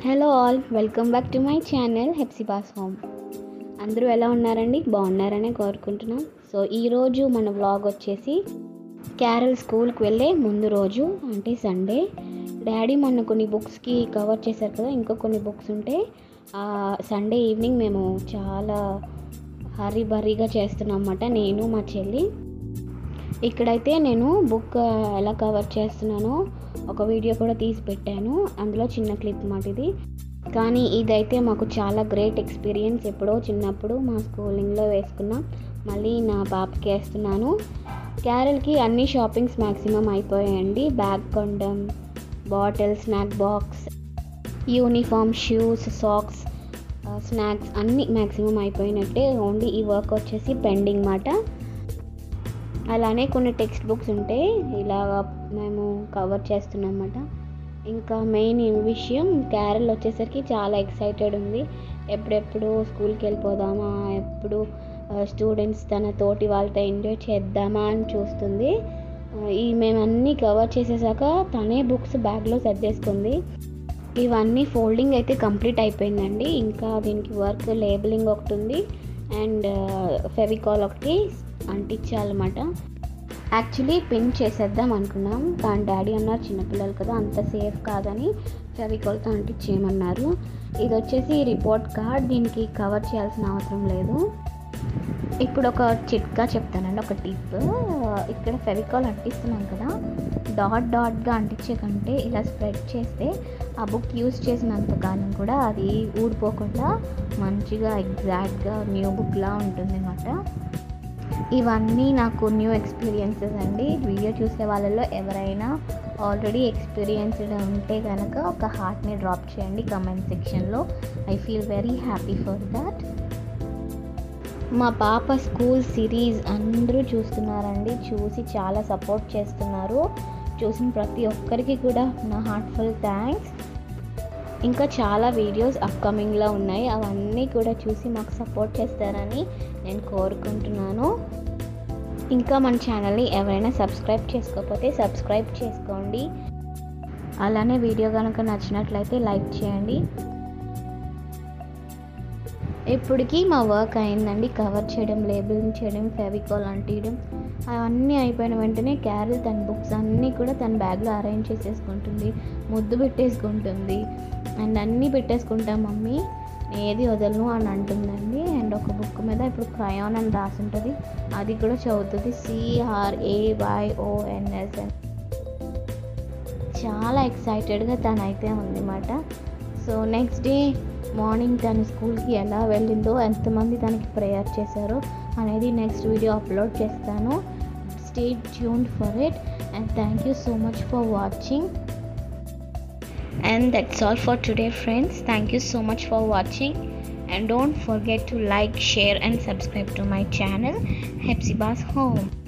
hello all welcome back to my channel Hepsiba's home అందరూ ఎలా ఉన్నారండి బాగున్నారని కోరుకుంటున్నాం సో ఈరోజు మన వ్లాగ్ వచ్చేసి క్యారల్ స్కూల్కి వెళ్ళే ముందు రోజు అంటే సండే డాడీ మొన్న కొన్ని బుక్స్కి కవర్ చేశారు కదా ఇంకా కొన్ని బుక్స్ ఉంటే సండే ఈవినింగ్ మేము చాలా హరీ బరీగా చేస్తున్నాం అన్నమాట నేను మా చెల్లి ఇక్కడైతే నేను బుక్ ఎలా కవర్ చేస్తున్నానో ఒక వీడియో కూడా తీసి పెట్టాను అందులో చిన్న క్లిప్ మాట ఇది కానీ ఇదైతే మాకు చాలా గ్రేట్ ఎక్స్పీరియన్స్ ఎప్పుడో చిన్నప్పుడు మా స్కూలింగ్లో వేసుకున్నాం మళ్ళీ నా పాపకి వేస్తున్నాను క్యారల్కి అన్ని షాపింగ్స్ మ్యాక్సిమం అయిపోయాయండి బ్యాగ్ కొండం bottle snack box uniform shoes socks snacks అన్నీ మ్యాక్సిమం అయిపోయినట్టే ఓన్లీ ఈ వర్క్ వచ్చేసి పెండింగ్ మాట అలానే కొన్ని టెక్స్ట్ బుక్స్ ఉంటాయి ఇలాగ మేము కవర్ చేస్తున్నాం అన్నమాట ఇంకా మెయిన్ విషయం క్యారల్ వచ్చేసరికి చాలా ఎక్సైటెడ్ ఉంది ఎప్పుడెప్పుడు స్కూల్కి వెళ్ళిపోదామా ఎప్పుడు స్టూడెంట్స్ తన తోటి వాళ్ళతో ఎంజాయ్ చేద్దామా అని చూస్తుంది ఈ మేము అన్నీ కవర్ చేసేసాక తనే బుక్స్ బ్యాగ్లో సర్దేసుకుంది ఇవన్నీ ఫోల్డింగ్ అయితే కంప్లీట్ అయిపోయిందండి ఇంకా దీనికి వర్క్ లేబులింగ్ ఒకటి ఉంది అండ్ ఫెవికాల్ ఒకటి అంటించాలన్నమాట యాక్చువల్లీ పిన్ చేసేద్దాం అనుకున్నాం కానీ డాడీ అన్నారు చిన్నపిల్లలు కదా అంత సేఫ్ కాదని ఫెవికాల్తో అంటించేయమన్నారు ఇది వచ్చేసి రిపోర్ట్ కార్డ్ దీనికి కవర్ చేయాల్సిన అవసరం లేదు ఇప్పుడు ఒక చిట్కా చెప్తానండి ఒక టిప్ ఇక్కడ ఫెవికాల్ అంటిస్తున్నాం కదా డాట్ డాట్గా అంటించే కంటే ఇలా స్ప్రెడ్ చేస్తే ఆ బుక్ యూజ్ చేసినంత కాలం కూడా అది ఊడిపోకుండా మంచిగా ఎగ్జాక్ట్గా న్యూ బుక్లా ఉంటుంది అన్నమాట ఇవన్నీ నాకు న్యూ ఎక్స్పీరియన్సెస్ అండి వీడియో చూసే వాళ్ళలో ఎవరైనా ఆల్రెడీ ఎక్స్పీరియన్స్డ్ ఉంటే కనుక ఒక హార్ట్ని డ్రాప్ చేయండి కమెంట్ సెక్షన్లో I feel very happy for that మా పాప స్కూల్ సిరీస్ అందరూ చూస్తున్నారండి చూసి చాలా సపోర్ట్ చేస్తున్నారు చూసిన ప్రతి ఒక్కరికి కూడా నా హార్ట్ఫుల్ థ్యాంక్స్ ఇంకా చాలా వీడియోస్ అప్కమింగ్లో ఉన్నాయి అవన్నీ కూడా చూసి మాకు సపోర్ట్ చేస్తారని నేను కోరుకుంటున్నాను ఇంకా మన ఛానల్ని ఎవరైనా సబ్స్క్రైబ్ చేసుకోకపోతే సబ్స్క్రైబ్ చేసుకోండి అలానే వీడియో కనుక నచ్చినట్లయితే లైక్ చేయండి ఇప్పటికీ మా వర్క్ అయిందండి కవర్ చేయడం లేబులింగ్ చేయడం ఫెవికాల్ అంటియడం అవన్నీ అయిపోయిన వెంటనే క్యారల్ తన బుక్స్ అన్నీ కూడా తన బ్యాగ్లో అరేంజ్ చేసేసుకుంటుంది ముద్దు పెట్టేసుకుంటుంది అండ్ అన్నీ పెట్టేసుకుంటాం మమ్మీ ఏది వదలను అని అంటుందండి అండ్ ఒక బుక్ మీద ఇప్పుడు క్రయాన్ అని రాసి ఉంటుంది అది కూడా చదువుతుంది సిఆర్ఏవైఓఎన్ఎస్ అని చాలా ఎక్సైటెడ్గా తనైతే ఉందన్నమాట సో నెక్స్ట్ డే మార్నింగ్ తను స్కూల్కి ఎలా వెళ్ళిందో ఎంతమంది తనకి ప్రేయర్ చేశారో అనేది నెక్స్ట్ వీడియో అప్లోడ్ చేస్తాను stay tuned for it and thank you so much for watching and that's all for today friends thank you so much for watching and don't forget to like share and subscribe to my channel hepzibah's home